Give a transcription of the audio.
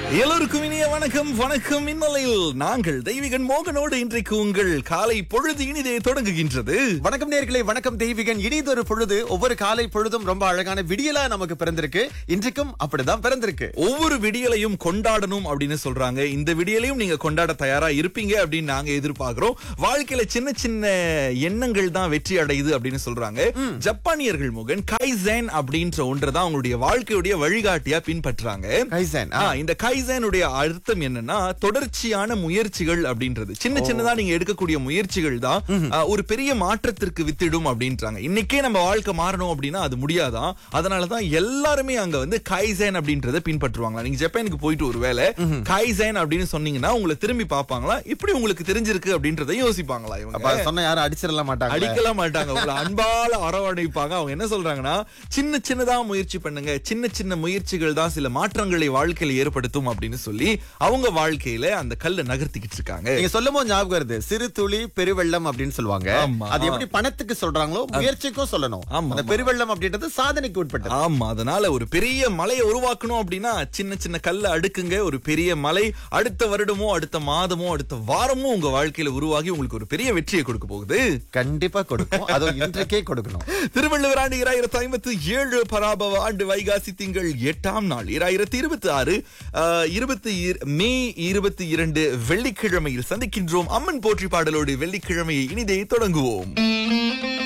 எல்லோருக்கும் இனிய வணக்கம் வணக்கம் இந்நிலையில் நாங்கள் தெய்வீகன் மோகனோடு இன்றைக்கு உங்கள் காலை பொழுது இனிதே தொடங்குகின்றது வணக்கம் நேர்களே வணக்கம் தெய்வீகன் இனிதொரு பொழுது ஒவ்வொரு காலை பொழுதும் ரொம்ப அழகான விடியலா நமக்கு பிறந்திருக்கு இன்றைக்கும் அப்படிதான் பிறந்திருக்கு ஒவ்வொரு விடியலையும் கொண்டாடணும் அப்படின்னு சொல்றாங்க இந்த விடியலையும் நீங்க கொண்டாட தயாரா இருப்பீங்க அப்படின்னு நாங்க எதிர்பார்க்கிறோம் வாழ்க்கையில சின்ன சின்ன எண்ணங்கள் தான் வெற்றி அடையுது அப்படின்னு சொல்றாங்க ஜப்பானியர்கள் முகன் கைசேன் அப்படின்ற ஒன்றை தான் அவங்களுடைய வாழ்க்கையுடைய வழிகாட்டியா பின்பற்றாங்க கைசன் ஆ, இந்த கைசனுடைய அர்த்தம் என்னன்னா தொடர்ச்சியான முயற்சிகள் அப்படின்றது சின்ன சின்னதா நீங்க எடுக்கக்கூடிய முயற்சிகள் தான் ஆ, ஒரு பெரிய மாற்றத்திற்கு வித்திடும் அப்படின்றாங்க இன்னைக்கே நம்ம வாழ்க்கை மாறணும் அப்படின்னா அது முடியாதான் அதனாலதான் எல்லாருமே அங்க வந்து கைசன் அப்படின்றத பின்பற்றுவாங்களா நீங்க ஜப்பானுக்கு போயிட்டு ஒருவேளை கைசன் அப்படின்னு சொன்னீங்கன்னா உங்களை திரும்பி பார்ப்பாங்களா இப்படி உங்களுக்கு தெரிஞ்சிருக்கு அப்படின்றத யோசிப்பாங்களா அப்ப இவங்க அதை சொன்னா யாரும் அடிச்சிடல மாட்டாங்க அடிக்கலாம் மாட்டாங்க உங்களை அன்பால அரவணைப்பாங்க அவங்க என்ன சொல்றாங்கன்னா சின்ன சின்னதா முயற்சி பண்ணுங்க சின்ன சின்ன முயற்சிகள் தான் சில மாற்றங்களை வாழ்க்கையில ஏற்படுத்தும் அப்படின்னு சொல்லி அவங்க வாழ்க்கையில அந்த கல்லை நகர்த்திக்கிட்டு இருக்காங்க நீங்க சொல்லும் போது ஞாபகம் வருது சிறு துளி பெருவெள்ளம் அப்படின்னு சொல்லுவாங்க ஆமா. அது எப்படி பணத்துக்கு சொல்றாங்களோ முயற்சிக்கும் சொல்லணும் ஆமா, அந்த பெருவெள்ளம் அப்படின்றது சாதனைக்கு உட்பட்டது ஆமா அதனால ஒரு பெரிய மலையை உருவாக்கணும் அப்படின்னா சின்ன சின்ன கல்லை அடுக்குங்க ஒரு பெரிய மலை அடுத்த வருடமோ அடுத்த மாதமோ அடுத்த வாரமோ உங்க வாழ்க்கையில உருவாகி உங்களுக்கு ஒரு பெரிய வெற்றியை கொடுக்க போகுது கண்டிப்பா கொடுக்கும் அதுவும் இன்றைக்கே கொடுக்கணும் திருவள்ளுவர் ஆண்டு இராயிரத்தி ஐம்பத்தி ஏழு பராபவ ஆண்டு வைகாசி திங்கள் எட்டாம் நாள் இராயிரத்தி இருபத்தி ஆறு இருபத்தி மே இருபத்தி இரண்டு வெள்ளிக்கிழமையில் சந்திக்கின்றோம் அம்மன் போற்றி பாடலோடு வெள்ளிக்கிழமையை இனிதே தொடங்குவோம்